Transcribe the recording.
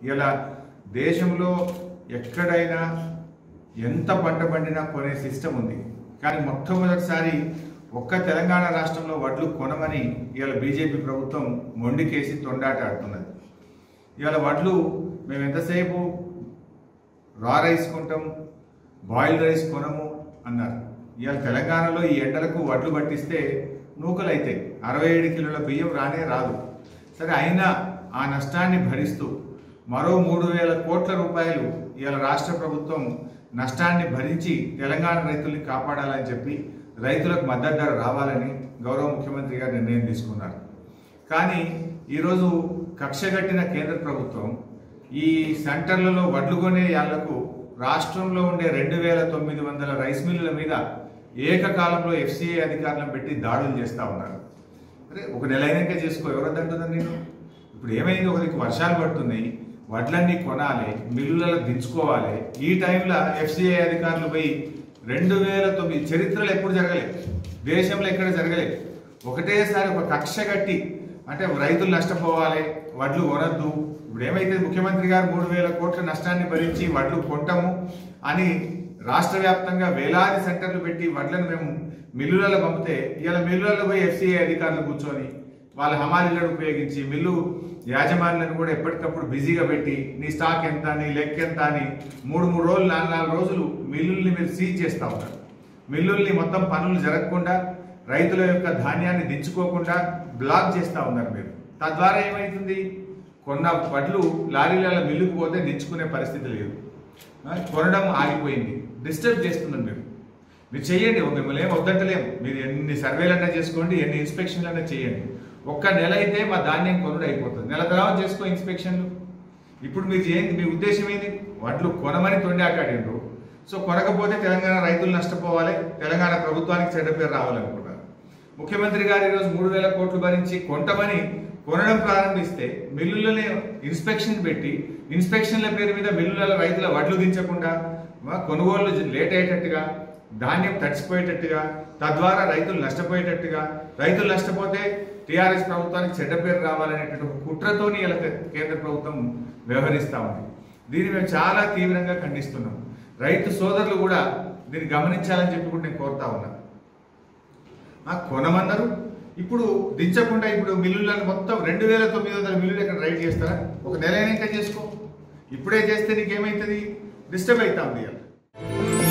ఇలా దేశంలో ఎక్కడైనా ఎంత పంట పండినా కొనే సిస్టమ్ ఉంది కానీ మొట్టమొదటిసారి ఒక్క తెలంగాణ రాష్ట్రంలో వడ్లు కొనమని ఇవాళ బీజేపీ ప్రభుత్వం మొండికేసి తొండాట ఆడుతున్నది ఇవాళ వడ్లు మేము ఎంతసేపు రా రైస్ కొంటాం బాయిల్డ్ రైస్ కొనము అన్నారు ఇవాళ తెలంగాణలో ఈ ఎండలకు వడ్లు పట్టిస్తే నూకలు అవుతాయి అరవై ఏడు కిలోల బియ్యం రానే రాదు సరే అయినా ఆ నష్టాన్ని భరిస్తూ మరో మూడు వేల కోట్ల రూపాయలు ఇవాళ రాష్ట్ర ప్రభుత్వం నష్టాన్ని భరించి తెలంగాణ రైతుల్ని కాపాడాలని చెప్పి రైతులకు మద్దతు ధర రావాలని గౌరవ ముఖ్యమంత్రి గారు నిర్ణయం తీసుకున్నారు కానీ ఈరోజు కక్షగట్టిన కేంద్ర ప్రభుత్వం ఈ సెంటర్లలో వడ్లు కొనే యాళ్లకు రాష్ట్రంలో ఉండే రెండు వేల తొమ్మిది వందల రైస్ మిల్లుల మీద ఏకకాలంలో ఎఫ్సిఐ అధికారులను పెట్టి దాడులు చేస్తా ఉన్నారు అరే ఒక నెల అయినాక చేసుకో ఎవరొద్దంటున్నారు నేను ఇప్పుడు ఏమైంది ఒకరికి వర్షాలు పడుతున్నాయి వడ్లన్నీ కొనాలి మిల్లులలో దించుకోవాలి ఈ టైంలో ఎఫ్సిఐ అధికారులు పోయి రెండు వేల తొమ్మిది చరిత్రలో ఎప్పుడు జరగలేదు దేశంలో ఎక్కడ జరగలేదు ఒకటేసారి ఒక కక్ష కట్టి అంటే రైతులు నష్టపోవాలి వడ్లు కొనద్దు ఇప్పుడు ఏమైతే ముఖ్యమంత్రి గారు మూడు వేల కోట్ల నష్టాన్ని భరించి వడ్లు కొంటాము అని రాష్ట్ర వ్యాప్తంగా వేలాది సెంటర్లు పెట్టి వడ్లను మేము మిల్లులలో పంపితే ఇలా మిల్లులలో పోయి ఎఫ్సీఐ అధికారులు కూర్చొని వాళ్ళ హమాలీలను ఉపయోగించి మిల్లు యాజమాన్యాలను కూడా ఎప్పటికప్పుడు బిజీగా పెట్టి నీ స్టాక్ ఎంత నీ లెక్క ఎంత అని మూడు మూడు రోజులు నాలుగు నాలుగు రోజులు మిల్లుల్ని మీరు సీజ్ చేస్తూ ఉంటారు మిల్లుల్ని మొత్తం పనులు జరగకుండా రైతుల యొక్క ధాన్యాన్ని దించుకోకుండా బ్లాక్ చేస్తూ ఉన్నారు మీరు తద్వారా ఏమవుతుంది కొన్న వడ్లు లారీల మిల్లుకు పోతే దించుకునే పరిస్థితి లేదు ఆ, కొనడం ఆగిపోయింది డిస్టర్బ్ చేస్తున్నారు మీరు మీరు చేయండి ఒక మిమ్మల్ని ఏం వద్దంటలేము మీరు ఎన్ని సర్వేలన్నా చేసుకోండి ఎన్ని ఇన్స్పెక్షన్లన్నా చేయండి ఒక్క నెల అయితే మా ధాన్యం కొనుడు అయిపోతుంది నెల తర్వాత చేసుకో ఇన్స్పెక్షన్లు ఇప్పుడు మీరు ఏంది మీ ఉద్దేశం ఏంది వడ్లు కొనమని తొండాకాడిండ్రు సో కొనకపోతే తెలంగాణ రైతులు నష్టపోవాలి తెలంగాణ ప్రభుత్వానికి చెడ్డ పేరు రావాలనుకున్నారు ముఖ్యమంత్రి గారు ఈరోజు మూడు వేల కోట్లు భరించి కొంటమని కొనడం ప్రారంభిస్తే మిల్లులనే ఇన్స్పెక్షన్ పెట్టి ఇన్స్పెక్షన్ల పేరు మీద మిల్లుల రైతుల వడ్లు దించకుండా ఆ, కొనుగోళ్లు లేట్ అయ్యేటట్టుగా ధాన్యం తడిచిపోయేటట్టుగా తద్వారా రైతులు నష్టపోయేటట్టుగా రైతులు నష్టపోతే టీఆర్ఎస్ ప్రభుత్వానికి చెడ్డ పేరు రావాలనేటువంటి ఒక కుట్రతోని ఇలా కేంద్ర ప్రభుత్వం వ్యవహరిస్తా ఉంది దీన్ని మేము చాలా తీవ్రంగా ఖండిస్తున్నాం రైతు సోదరులు కూడా దీన్ని గమనించాలని చెప్పి కూడా నేను కోరుతా ఉన్నా ఆ, కొనమన్నారు ఇప్పుడు దించకుండా ఇప్పుడు మిల్లులను మొత్తం రెండు వేల తొమ్మిది వందల మిల్లులు ఇక్కడ రైడ్ చేస్తారా ఒక నెల అయినాక చేసుకో ఇప్పుడే చేస్తే నీకేమైతుంది డిస్టర్బ్ అవుతా ఉంది ఇవాళ